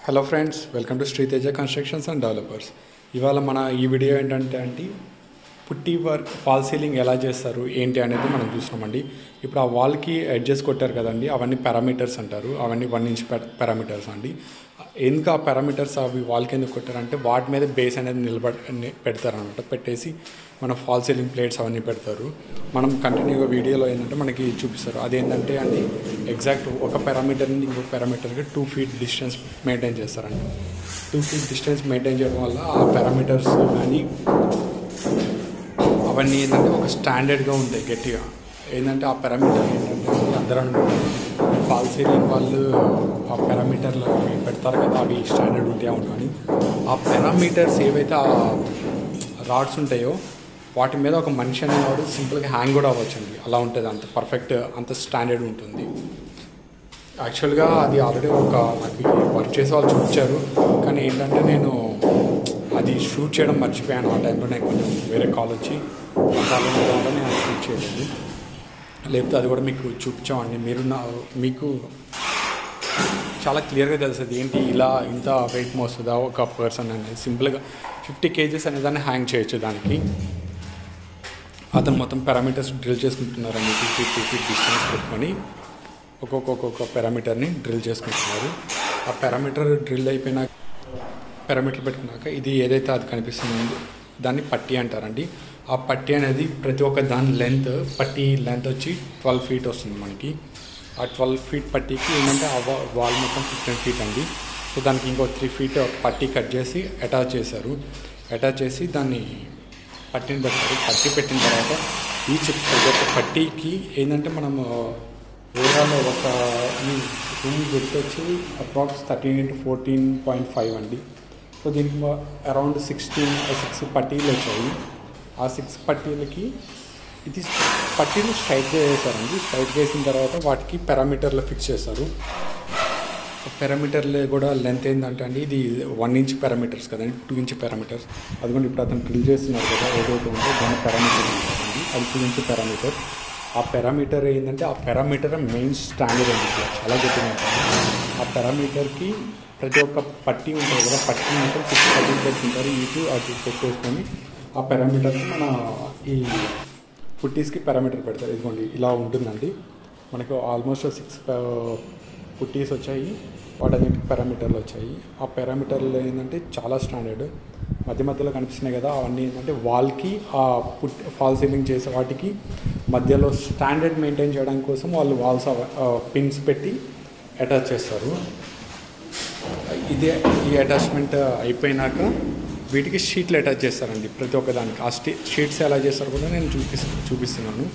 Hello friends welcome to Sriteja constructions and developers ఇవాళ మన ఈ వీడియో ఏంటంటే అంటే పుట్టి వర్క్ ఫాల్ సీలింగ్ ఎలా చేస్తారు ఏంటి అనేది మనం చూస్తున్నామండి ఇప్పుడు ఆ వాల్కి ఎడ్జెస్ కొట్టారు కదండి అవన్నీ పారామీటర్స్ అంటారు అవన్నీ వన్ ఇంచ్ పారామీటర్స్ అండి ఎందుకు ఆ పారామీటర్స్ అవి వాల్కి ఎందుకు కొట్టారంటే వాటి మీద బేస్ అనేది నిలబడి పెడతారనమాట పెట్టేసి మన ఫాల్ సీలింగ్ ప్లేట్స్ అవన్నీ పెడతారు మనం కంటిన్యూగా వీడియోలో ఏంటంటే మనకి చూపిస్తారు అదేంటంటే అండి ఎగ్జాక్ట్ ఒక పారామీటర్ నుండి ఇంకొక పారామీటర్కి టూ ఫీట్ డిస్టెన్స్ మెయింటైన్ చేస్తారండి టూ ఫీట్ డిస్టెన్స్ మెయింటైన్ చేయడం వల్ల ఆ పారామీటర్స్ కానీ అవన్నీ ఏంటంటే ఒక స్టాండర్డ్గా ఉంటాయి గట్టిగా ఏంటంటే ఆ పారామీటర్ ఏంటంటే అందరూ అనుకుంటారు ఫాల్ సీలింగ్ వాళ్ళు ఆ పారామీటర్లు అవి పెడతారు కదా అవి స్టాండర్డ్ ఉంటాయి అవును కానీ ఆ పారామీటర్స్ ఏవైతే ఆ రాడ్స్ ఉంటాయో వాటి మీద ఒక మనిషి అనేవాడు సింపుల్గా హ్యాంగ్ కూడా అవ్వచ్చండి అలా ఉంటుంది అంత పర్ఫెక్ట్ అంత స్టాండర్డ్ ఉంటుంది యాక్చువల్గా అది ఆల్రెడీ ఒక నాకు వర్క్ చేసే వాళ్ళు చూపించారు కానీ ఏంటంటే నేను అది షూట్ చేయడం మర్చిపోయాను ఆ టైంలో నేను కొంచెం వేరే కాల్ వచ్చి ఆ కాల్ వల్ల నేను షూట్ చేయలేదు లేకపోతే అది కూడా మీకు చూపించామండి మీరు నా మీకు చాలా క్లియర్గా తెలుస్తుంది ఏంటి ఇలా ఇంత వెయిట్ మోస్తుందా ఒక పర్సన్ అనేది సింపుల్గా ఫిఫ్టీ కేజెస్ అనే దాన్ని హ్యాంగ్ చేయొచ్చు దానికి అతను మొత్తం పారామీటర్స్ డ్రిల్ చేసుకుంటున్నారండి two feet two feet distance పెట్టుకొని ఒక్కొక్క ఒక్కొక్క పారామీటర్ని డ్రిల్ చేసుకుంటున్నారు ఆ పారామీటర్ డ్రిల్ అయిపోయినా పారామీటర్ పెట్టుకున్నాక ఇది ఏదైతే అది కనిపిస్తుందో దాన్ని పట్టి అంటారండి ఆ పట్టి అనేది ప్రతి ఒక్క దాని లెంత్ పట్టి లెంత్ వచ్చి ట్వెల్వ్ ఫీట్ వస్తుంది మనకి ఆ ట్వెల్వ్ ఫీట్ పట్టీకి ఏంటంటే ఆ వా- వాల్ మొత్తం ఫిఫ్టీన్ ఫీట్ అండి సో దానికి ఇంకో త్రీ ఫీట్ పట్టి కట్ చేసి అటాచ్ చేశారు అటాచ్ చేసి దాన్ని పట్టిని పెట్టారు పట్టి పెట్టిన తర్వాత ఈచ్ ప్రతి ఒక్క పట్టీకి ఏంటంటే మనం ఓవరాల్ ఒక ఈ రూమ్ విత్ వచ్చి approx thirteen into fourteen point five అండి సో దీనికి అరౌండ్ సిక్స్టీన్ సిక్స్ పట్టీలు వచ్చాయి ఆ సిక్స్ పట్టీలకి ఇది పట్టీలు స్ట్రైట్గా వేసారండి స్ట్రైట్గా వేసిన తర్వాత వాటికి పారామీటర్లు ఫిక్స్ చేశారు పారామీటర్లు కూడా లెంత్ ఏంటంటే అండి ఇది వన్ ఇంచ్ పారామీటర్స్ కదండి టూ ఇంచ్ పారామీటర్స్ అది కూడా ఇప్పుడు అతను డ్రిల్ చేస్తున్నారు కదా ఏదైతే ఉందో దాని పారామీటర్ అండి అది టూ ఇంచ్ పారామీటర్ ఆ పారామీటర్ ఏంటంటే ఆ పారామీటర్ మెయిన్ స్టాండర్డ్ అండి ఇక్కడ చాలా గట్టిగా ఉంటుంది ఆ పారామీటర్కి ప్రతి ఒక్క పట్టి ఉంటుంది కదా పట్టి మొత్తం సిక్స్ పట్టి పెట్టుకుంటారు ఇటు అటు పెట్టేసుకొని ఆ పారామీటర్కి మన ఈ పుట్టీస్కి పారామీటర్ పెడతారు ఇదిగోండి ఇలా ఉంటుందండి మనకు ఆల్మోస్ట్ సిక్స్ పుట్టీస్ వచ్చాయి వాటన్నిటికి పారామీటర్లు వచ్చాయి ఆ పారామీటర్లు ఏంటంటే చాలా స్టాండర్డ్ మధ్య మధ్యలో కనిపిస్తున్నాయి కదా అవన్నీ ఏంటంటే వాల్కి ఆ పుట్ ఫాల్ సీలింగ్ చేసే వాటికి మధ్యలో స్టాండర్డ్ మెయింటైన్ చేయడం కోసం వాళ్ళు వాల్స్ పిన్స్ పెట్టి అటాచ్ చేస్తారు ఇదే ఈ అటాచ్మెంట్ అయిపోయినాక వీటికి షీట్లు అటాచ్ చేస్తారండి ప్రతి ఒక్క దానికి ఆ స్టీ షీట్స్ ఎలా చేస్తారో కూడా నేను చూపిస్తు చూపిస్తున్నాను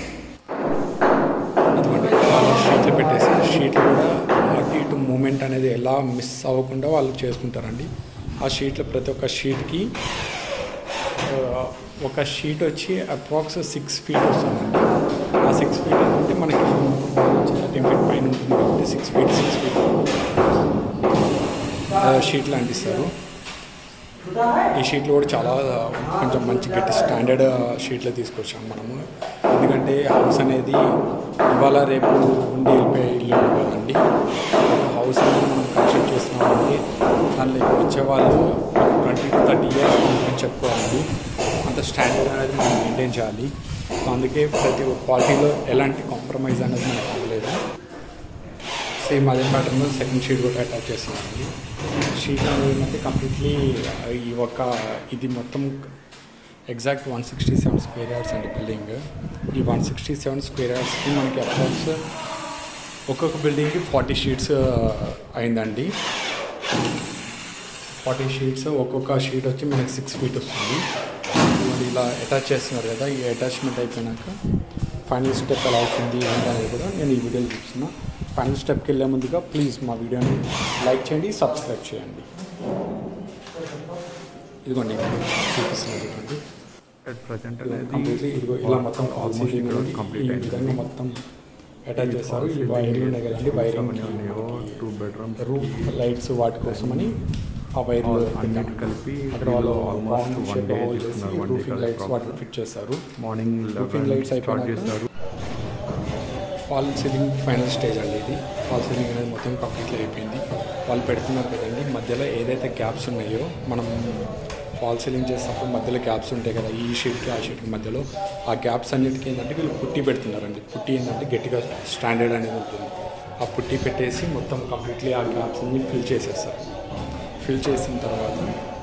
ఇదిగోండి వాళ్ళు షీట్లు పెట్టేసి షీట్లు కూడా అటు ఇటు మూమెంట్ అనేది ఎలా మిస్ అవ్వకుండా వాళ్ళు చేసుకుంటారండి ఆ షీట్లు ప్రతి ఒక్క షీట్కి ఆ, ఒక షీట్ వచ్చి అప్రాక్స్ సిక్స్ ఫీట్ వస్తుందండి ఆ సిక్స్ ఫీట్ అంటే మనకి థర్టీన్ ఫీట్ పైన ఉంటుంది కాబట్టి సిక్స్ ఫీట్ సిక్స్ ఫీట్ షీట్లు అంటిస్తారు ఈ షీట్లు కూడా చాలా కొంచెం మంచి గట్టి స్టాండర్డ్ షీట్లు తీసుకొచ్చాం మనము ఎందుకంటే హౌస్ అనేది ఇవాళ రేపు ఉండి వెళ్ళిపోయే ఇల్లు కదండి ఒక హౌస్ అనేది మనం కన్స్ట్రక్ట్ చేస్తున్నామంటే దానిలో ఇప్పుడు వచ్చేవాళ్ళు ట్వంటీ టు థర్టీ ఇయర్స్ గురించి చెప్పుకోవాలి అంత స్టాండర్డ్ అనేది మనం మెయింటైన్ చేయాలి సో అందుకే ప్రతి క్వాలిటీలో ఎలాంటి కాంప్రమైజ్ అనేది మనకు అవ్వలేదు సేమ్ అదే ప్యాటర్న్లో సెకండ్ షీట్ కూడా అటాచ్ చేస్తున్నామండి షీట్ అనేది ఏంటంటే కంప్లీట్లీ ఈ ఒక ఇది మొత్తం exact one sixty seven square yards అండి బిల్డింగ్ ఈ వన్ సిక్స్టీ సెవెన్ స్క్వేర్ యార్డ్స్కి మనకి అప్రాక్స్ ఒక్కొక్క బిల్డింగ్కి ఫార్టీ షీట్స్ అయిందండి ఫార్టీ షీట్స్ ఒక్కొక్క షీట్ వచ్చి మనకి సిక్స్ ఫీట్ వస్తుంది మరి ఇలా అటాచ్ చేస్తున్నారు కదా ఈ అటాచ్మెంట్ అయిపోయినాక ఫైనల్ స్టెప్ ఎలా అవుతుంది ఏంటి అనేది కూడా నేను ఈ వీడియోలో చూస్తున్నా ఫైనల్ స్టెప్కి వెళ్ళే ముందుగా ప్లీజ్ మా వీడియోని లైక్ చేయండి సబ్స్క్రైబ్ చేయండి ఇదిగోండి ఇక్కడ చూపిస్తున్నాను చూడండి అట్ ప్రజెంట్ అనేది కంప్లీట్లీ ఇదిగో ఇలా మొత్తం ఆల్మోస్ట్ ఇక్కడ కంప్లీట్ ఈ అయింది విధంగా మొత్తం అటాచ్ చేస్తారు ఈ వైర్లు ఉన్నాయి కదండి wiring two bedrooms roof lights వాటి కోసమని ఆ వైర్లు అన్నిటి కలిపి అక్కడ వాళ్ళు almost round one shape the hole చేసి చేస్తున్నారు వన్ డే రూఫింగ్ లైట్స్ వాటిని ఫిట్ చేస్తారు మార్నింగ్ Roofing lights స్టార్ట్ అయిపోయినాక చేస్తారు ఫాల్ సీలింగ్ ఫైనల్ స్టేజ్ అండి ఇది ఫాల్ సీలింగ్ అనేది మొత్తం కంప్లీట్లీ అయిపోయింది వాళ్ళు పెడుతున్నారు కదండి మధ్యలో ఏదైతే గ్యాప్స్ ఉన్నాయో మనం ఫాల్ సీలింగ్ చేసినప్పుడు మధ్యలో గ్యాప్స్ ఉంటాయి కదా ఈ షీట్కి ఆ షీట్కి మధ్యలో ఆ గ్యాప్స్ అన్నిటికీ ఏంటంటే వీళ్ళు పుట్టి పెడుతున్నారండి పుట్టి ఏంటంటే గట్టిగా స్టాండర్డ్ అనేది ఉంటుంది ఆ పుట్టి పెట్టేసి మొత్తం కంప్లీట్లీ ఆ గ్యాప్స్ అన్ని ఫిల్ చేసేస్తారు ఫిల్ చేసిన తర్వాత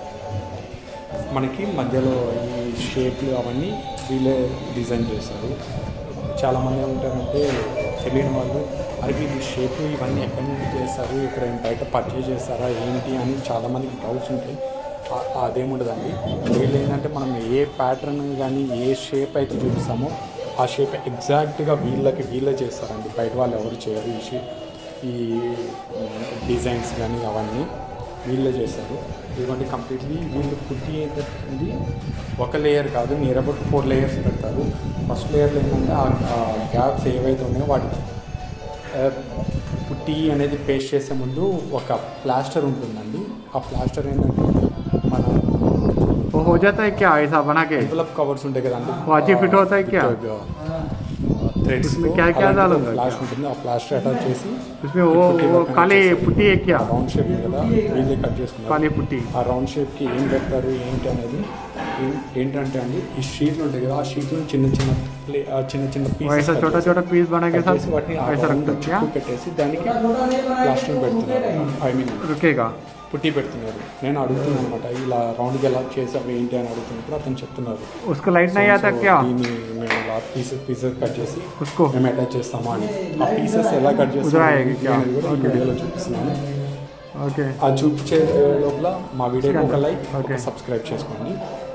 మనకి మధ్యలో ఈ షేప్లు అవన్నీ వీళ్ళే డిజైన్ చేస్తారు చాలామంది ఏమంటారంటే తెలియని వాళ్ళు అరే వీళ్ళు షేప్ ఇవన్నీ ఎక్కడి నుంచి చేస్తారు ఇక్కడ ఏం బయట పర్చేజ్ చేస్తారా ఏంటి అని చాలామందికి డౌట్స్ ఉంటాయి ఆ- అదేముండదండి వీళ్ళు ఏంటంటే మనం ఏ ప్యాటర్న్ కానీ ఏ షేప్ అయితే చూపిస్తామో ఆ షేప్ ఎగ్జాక్ట్గా వీళ్ళకి వీళ్ళే చేస్తారండి బయట వాళ్ళు ఎవరు చేయరు ఈ షేప్ ఈ డిజైన్స్ కానీ అవన్నీ వీళ్ళే చేస్తారు ఇదిగోండి కంప్లీట్లీ వీళ్ళు పుట్టి ఏంటంటే ఒక లేయర్ కాదు నియర్ అబౌట్ ఫోర్ లేయర్స్ పెడతారు ఫస్ట్ లేయర్లో ఏంటంటే ఆ గ్యాప్స్ ఏవైతే ఉన్నాయో వాటికి ఆ, పుట్టి అనేది పేస్ట్ చేసే ముందు ఒక ప్లాస్టర్ ఉంటుందండి ఆ ప్లాస్టర్ ఏంటంటే మన वो हो जाता है क्या ऐसा बना के ఎన్వలప్ కవర్స్ ఉంటాయి కదండి वो अच्छी fit होता है क्या? థ్రెడ్స్ उसमें क्या- क्या डालूंगा? ప్లాస్టర్ ఉంటుంది ఆ ప్లాస్టర్ అటాచ్ చేసి उसमें वो वो काली पुट्टी है क्या రౌండ్ షేప్ కదా వీళ్ళే కట్ చేసుకున్నారు काली पुट्टी ఆ రౌండ్ షేప్కి ఏం పెడతారు ఏంటి అనేది ఏం- ఏంటంటే అండి ఈ షీట్లు ఉంటాయి కదా ఆ షీట్లో చిన్న చిన్న ప్లే ఆ చిన్న చిన్న वो పీసెస్ ऐसा छोटा छोटा पीस बना के साथ వాటిని ఆ ऐसा రౌండ్ रखते हैं क्या చుట్టూ పెట్టేసి దానికి ప్లాస్టింగ్ పెడుతున్నారు ఐ మీన్ रुकेगा పుట్టి పెడుతున్నారు నేను అడుగుతున్నాను అనమాట ఇలా రౌండ్కి ఎలా చేసావు ఏంటి అని అడుగుతున్నప్పుడు అతను చెప్తున్నారు उसको लाइट नहीं आता సో क्या దీన్ని మేము ఇలా పీసెస్ పీసెస్ కట్ చేసి उसको మేము అటాచ్ చేస్తామా అని ఆ పీసెస్ ఎలా కట్ ఉదరా చేస్తాము అయ్యేది క్యా? అనేది కూడా ఈ ఓకే. వీడియోలో చూపిస్తున్నాను ओके ఆ చూపించే లోపల మా వీడియోకి ఒక లైక్ ఓకే. ఒక సబ్స్క్రైబ్ చేసుకోండి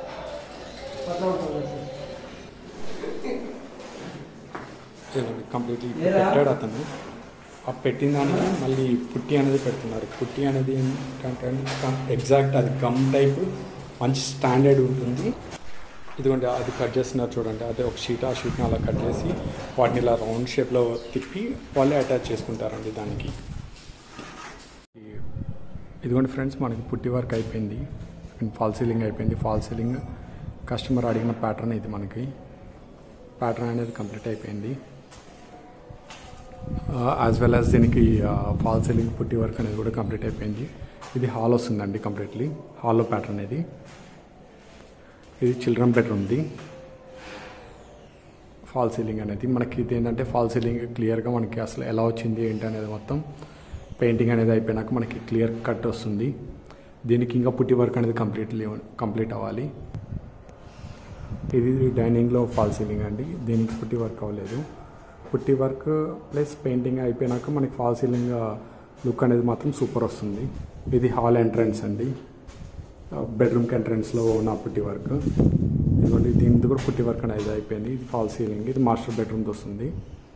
కంప్లీట్లీ పెట్టాడు అతను ఆ పెట్టిన దానికి మళ్ళీ పుట్టి అనేది పెడుతున్నారు పుట్టి అనేది ఏంటంటే ఎగ్జాక్ట్ అది గమ్ టైప్ మంచి స్టాండర్డ్ ఉంటుంది ఇదిగోండి అది కట్ చేస్తున్నారు చూడండి అదే ఒక షీట్ ఆ షీట్ని అలా కట్ చేసి వాటిని ఇలా రౌండ్ షేప్లో తిప్పి వాళ్ళే అటాచ్ చేసుకుంటారండి దానికి ఇదిగోండి ఫ్రెండ్స్ మనకి పుట్టి వర్క్ అయిపోయింది ఫాల్ సీలింగ్ అయిపోయింది ఫాల్ సీలింగ్ కస్టమర్ అడిగిన ప్యాటర్న్ ఇది మనకి ప్యాటర్న్ అనేది కంప్లీట్ అయిపోయింది యాజ్ వెల్ యాజ్ దీనికి ఫాల్ సీలింగ్ పుట్టి వర్క్ అనేది కూడా కంప్లీట్ అయిపోయింది ఇది హాల్ వస్తుందండి కంప్లీట్లీ హాల్లో ప్యాటర్న్ ఇది ఇది చిల్డ్రన్ బెడ్రూమ్ది ఫాల్ సీలింగ్ అనేది మనకి ఇది ఏంటంటే ఫాల్ సీలింగ్ క్లియర్గా మనకి అసలు ఎలా వచ్చింది ఏంటి అనేది మొత్తం పెయింటింగ్ అనేది అయిపోయినాక మనకి క్లియర్ కట్ వస్తుంది దీనికి ఇంకా పుట్టి వర్క్ అనేది కంప్లీట్లీ కంప్లీట్ అవ్వాలి ఇది డైనింగ్లో ఫాల్ సీలింగ్ అండి దీనికి పుట్టి వర్క్ అవ్వలేదు పుట్టి వర్క్ ప్లస్ పెయింటింగ్ అయిపోయినాక మనకి ఫాల్ సీలింగ్ లుక్ అనేది మాత్రం సూపర్ వస్తుంది ఇది హాల్ ఎంట్రన్స్ అండి బెడ్రూమ్కి ఎంట్రన్స్లో ఉన్న పుట్టి వర్క్ ఇదిగోండి దీనిది కూడా పుట్టి వర్క్ అనేది అయిపోయింది ఇది ఫాల్ సీలింగ్ ఇది మాస్టర్ బెడ్రూమ్ది వస్తుంది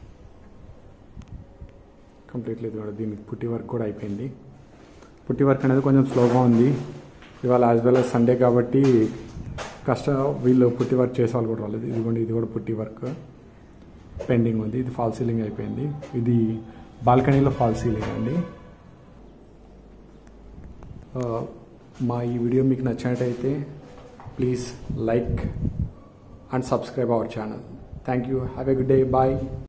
కంప్లీట్లీ ఇది కూడా దీనికి పుట్టి వర్క్ కూడా అయిపోయింది పుట్టి వర్క్ అనేది కొంచెం స్లోగా ఉంది ఇవాళ యాజ్ వెల్ as సండే కాబట్టి కష్ట వీళ్ళు పుట్టి వర్క్ చేసే వాళ్ళు కూడా రాలేదు ఇదిగోండి ఇది కూడా పుట్టి వర్క్ పెండింగ్ ఉంది ఇది ఫాల్ సీలింగ్ అయిపోయింది ఇది బాల్కనీలో ఫాల్ సీలింగ్ అండి ఆ, మా ఈ వీడియో మీకు నచ్చినట్టయితే please like and subscribe our channel thank you have a good day bye